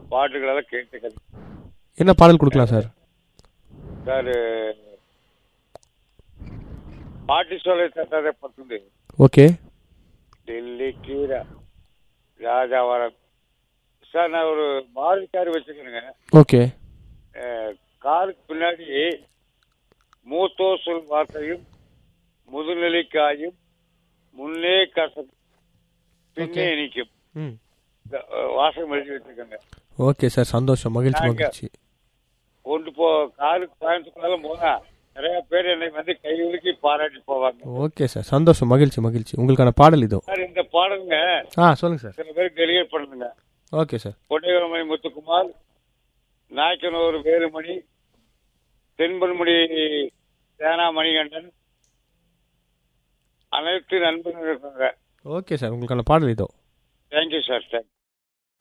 பாட்டுகளெல்லாம் கேட்டுக்கிறேன் என்ன பாடல் கொடுக்கலாம் சார் சார் பாட்டி சொல்ல தட்டதை பத்துது ஓகே டெல்லிக்கு ரா- ராஜா வர சார் நான் ஒரு மாருதி கார் வச்சுக்கிறேங்க ஓகே அஹ், காருக்கு பின்னாடி மூத்தோ சொல் வார்த்தையும் முதுநிலைக்காயும் முன்னே கசம் பின்னே இனிக்கும் ம் இந்த, அஹ், வாசகம் எழுதி வச்சிருக்கேங்க ஓகே சார் சந்தோஷம் மகிழ்ச்சி நாங்க- மகிழ்ச்சி கொண்டு போ காருக்கு பயணத்துக்குள்ள போனா நிறைய பேர் என்னை வந்து கை உலுக்கி பாராட்டி போவாங்க ஓகே சார் சந்தோஷம் மகிழ்ச்சி மகிழ்ச்சி உங்களுக்கான பாடல் இதோ சார் இந்த பாடலுங்க ஆ சொல்லுங்க சார் சில பேர் டெலிகேட் பண்ணுங்க ஓகே சார் கொண்டைகுளமணி முத்துக்குமார் நாயக்கனூர் வேலுமணி தென்பன்முடி சேனா மணிகண்டன் அனைத்து நண்பர்கள் இருக்காங்க ஓகே சார் உங்களுக்கான பாடல் இதோ தேங்க்யூ சார் தேங்க்யூ